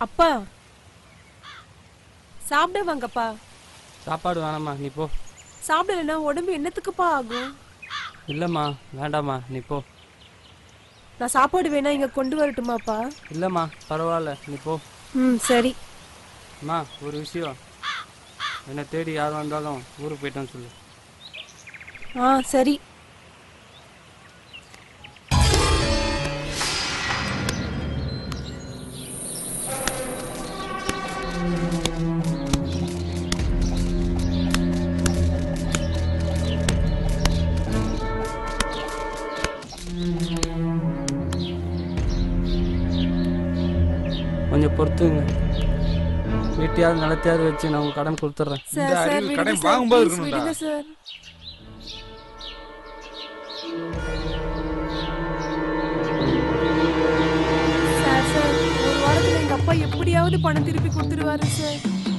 அப்பா சாப்பிட வாங்கப்பா சாப்பாடு வேணாம்மா நீ போ சாப்பிடலன்னா உடம்பு என்னத்துக்குப்பா ஆகும் இல்லைம்மா வேண்டாம்மா நீ போ நான் சாப்பாடு வேணா இங்க கொண்டு வரட்டுமாப்பா இல்லைம்மா பரவாயில்ல நீ போ ம் சரி அம்மா ஒரு விஷயம் என்னை தேடி யார் வந்தாலும் ஊருக்கு போயிட்டோன்னு சொல்லு ஆ சரி கொஞ்சம் பொறுத்துங்க வீட்டையாவது நிலத்தையாவது வச்சு நான் உங்க கடன் கொடுத்துட்றேன் சார் இந்த சார் அறிவு விடுங்க கடன் சார் வாங்கும்போது ப்ளீஸ் இருக்கணும்டா. விடுங்க சார் சார் சார் ஒரு வாரத்துல எங்க அப்பா எப்படியாவது பணம் திருப்பி கொடுத்துருவாரு சார்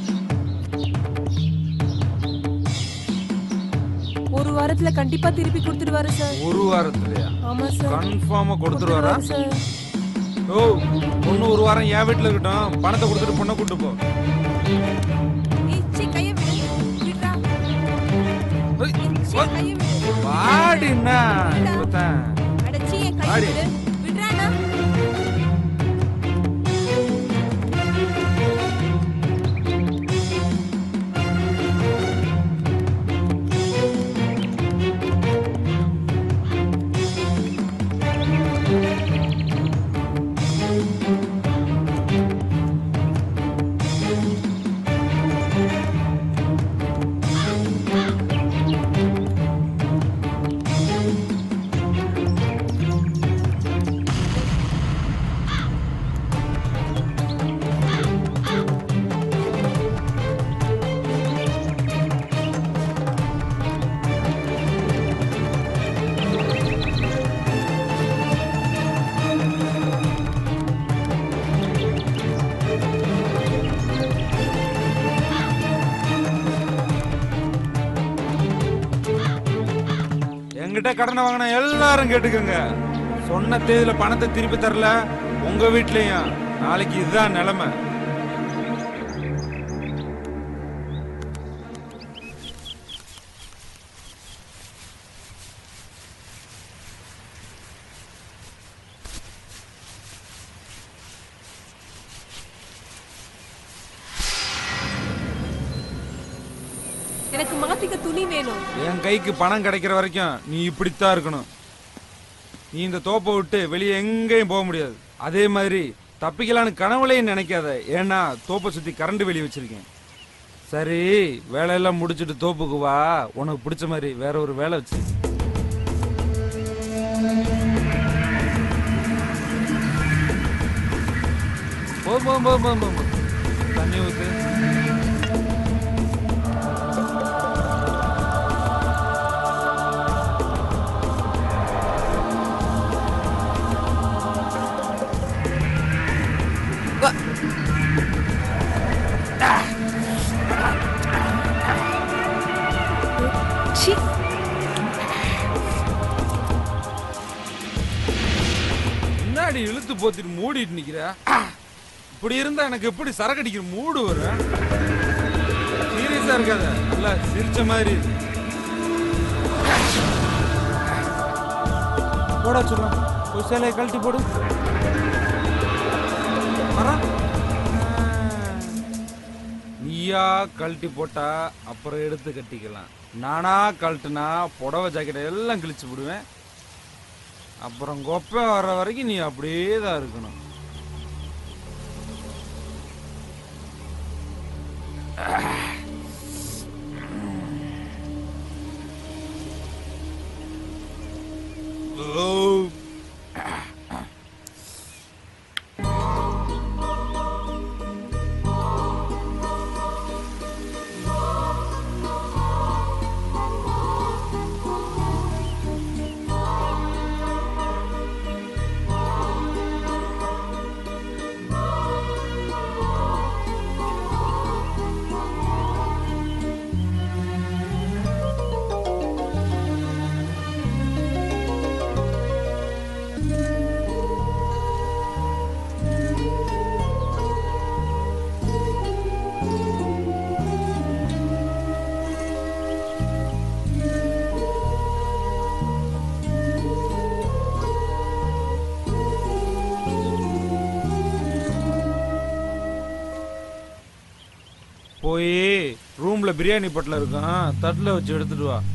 ஒரு வாரத்துல கண்டிப்பா திருப்பி கொடுத்துருவாரு சார் ஒரு வாரத்துலயா ஆமா சார் கன்ஃபார்மா கொடுத்துருவாரா கொடுத்துருவாரு சார் ஓ பொண்ணு ஒரு வாரம் என் வீட்டுல இருக்கட்டும் பணத்தை கொடுத்துட்டு பொண்ணை கூட்டு போ ஏய், சீ, கையை விடு. விட்றா. ஏய், சீ, வா- கையை விடு. வாடின்னா இப்பதான் அட, சீ, என் கையை வாடி. விடு. விட்றானா? என்கிட்ட கடனை வாங்கின எல்லாரும் கேட்டுக்கோங்க சொன்ன தேதியில பணத்தை திருப்பி தரல உங்க வீட்லயும் நாளைக்கு இதுதான் நிலைமை எனக்கு மாத்திக்க துணி வேணும் என் கைக்கு பணம் கிடைக்கிற வரைக்கும் நீ இப்படித்தான் இருக்கணும் நீ இந்த தோப்பை விட்டு வெளியே எங்கேயும் போக முடியாது அதே மாதிரி தப்பிக்கலான்னு கனவுலையும் நினைக்காத ஏன்னா தோப்பை சுத்தி கரண்ட் வெளியே வச்சிருக்கேன் சரி வேலையெல்லாம் முடிச்சிட்டு தோப்புக்கு வா உனக்கு பிடிச்ச மாதிரி வேற ஒரு வேலை வச்சு போ போ போ போ போ போ. தண்ணி ஊத்து சீ முன்னாடி இழுத்து போத்திட்டு மூடிட்டு நிக்கிற இப்படி இருந்தா எனக்கு எப்படி சரக்கு அடிக்கிற மூடு வரும் சீரியஸா இருக்காத நல்லா சிரிச்ச மாதிரி இரு. போடா சொல்லும் ஒரு சேலையை கழட்டி போடு வரேன். நீயா கழட்டி போட்டா அப்புறம் எடுத்து கட்டிக்கலாம் நானா கழட்டுனா புடவை ஜாக்கெட்டை எல்லாம் கிழிச்சு விடுவேன் அப்புறம் கொப்பை வர்ற வரைக்கும் நீ அப்படியே தான் இருக்கணும் ஓ போய் ரூம்ல பிரியாணி பொட்டலம் இருக்கும் தட்டுல வச்சு எடுத்துட்டு வா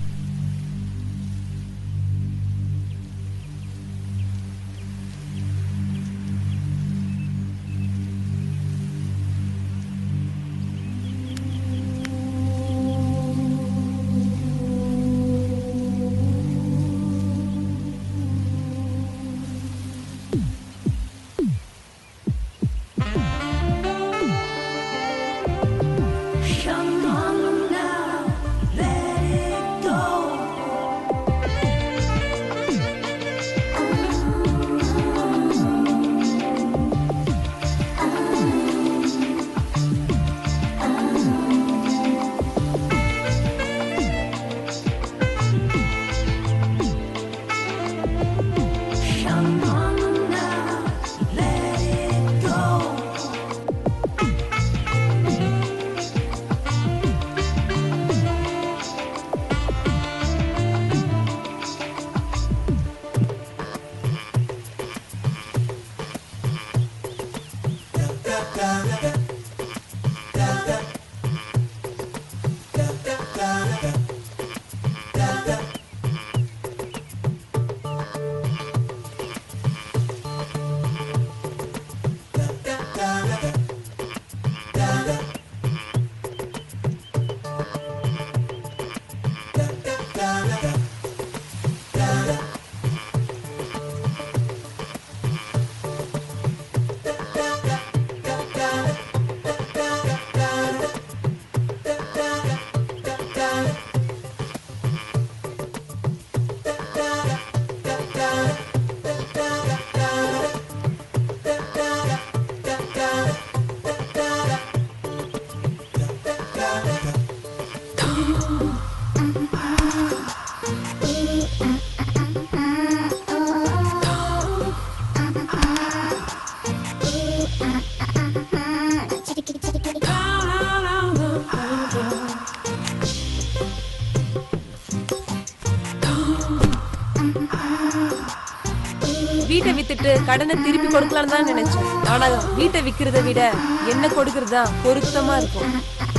வீட்டை வித்துட்டு கடனை திருப்பி கொடுக்கலாம்னு தான் நினைச்சேன் ஆனா வீட்டை விக்கிறத விட என்ன கொடுக்கறது தான் பொருத்தமா இருக்கும்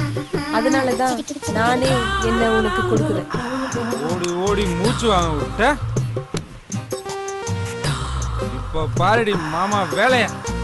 அதனாலதான் நானே என்ன உனக்கு கொடுக்குறேன் ஓடி ஓடி மூச்சு வாங்க விட்ட இப்ப பாருடி மாமா வேலைய